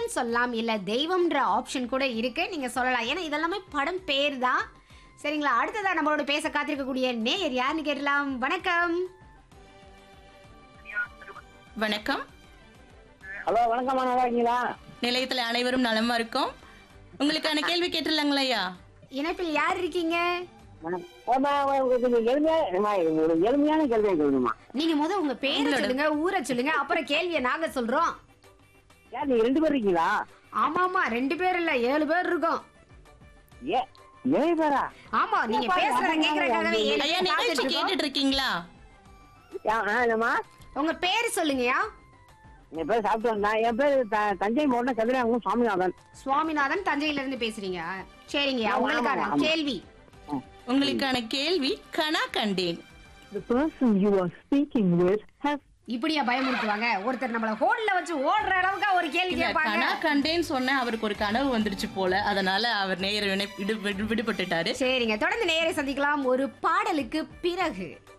தெய்வம் சொல்லலாம் இல்ல தெய்வம்ன்ற ஆப்ஷன் கூட இருக்கு நீங்க சொல்லலாம் ஏன்னா இதெல்லாமே படம் பேர் தான் சரிங்களா அடுத்ததா நம்மளோட பேச காத்திருக்கக்கூடிய நேயர் யாருன்னு கேட்டலாம் வணக்கம் வணக்கம் ஹலோ வணக்கம்மா நல்லா இருக்கீங்களா நிலையத்தில் அனைவரும் நலமா இருக்கோம் உங்களுக்கான கேள்வி கேட்டுடலாங்களா ஐயா இணைப்பில் யார் இருக்கீங்க வணக்கம் ஏம்மா, உங்களுக்கு கொஞ்சம் எளிமையா ஏம்மா, இது ஒரு எளிமையான கேள்வியை கேளுங்கம்மா நீங்க முத உங்க பேரை உங்களோட- சொல்லுங்க ஊரை சொல்லுங்க அப்புறம் கேள்வியை நாங்க சொல்றோம் ஏன் நீங்க ரெண்டு பேர் இருக்கீங்களா ஆமாமா ரெண்டு பேர் இல்ல ஏழு பேர் இருக்கோம் ஏ ஏழு பேரா ஆமா நீங்க பேசுறத கேக்குறதுக்காகவே ஏழு ஐயா பேர் நிகழ்ச்சி காத்துட்டு இருக்கோம். கேட்டுட்டு இருக்கீங்களா ஏன், ஆ, என்னம்மா உங்க பேர் சொல்லுங்கயா என் பேர் சாப்பிட்டு வந்தேன் என் பேர் த- தஞ்சை மாவட்டம் கதிராங்கம் சுவாமிநாதன் சுவாமிநாதன் தஞ்சையில இருந்து பேசுறீங்க சரிங்கய்யா ஆமா, உங்களுக்கான ஆமா. கேள்வி உங்களுக்கான கேள்வி கனா கண்டேன் The person you are speaking with has இப்படியா பயமுறுத்துவாங்க ஒருத்தர் நம்மள ஹோல்ல வச்சு ஓடுற அளவுக்கு ஒரு கேள்வி இல்ல, கேட்பாங்க கனா கண்டேன் சொன்ன அவருக்கு ஒரு கனவு வந்துருச்சு போல அதனால அவர் நேர விடு- விடு- விடுபட்டுட்டாரு சரிங்க தொடர்ந்து நேரை சந்திக்கலாம் ஒரு பாடலுக்கு பிறகு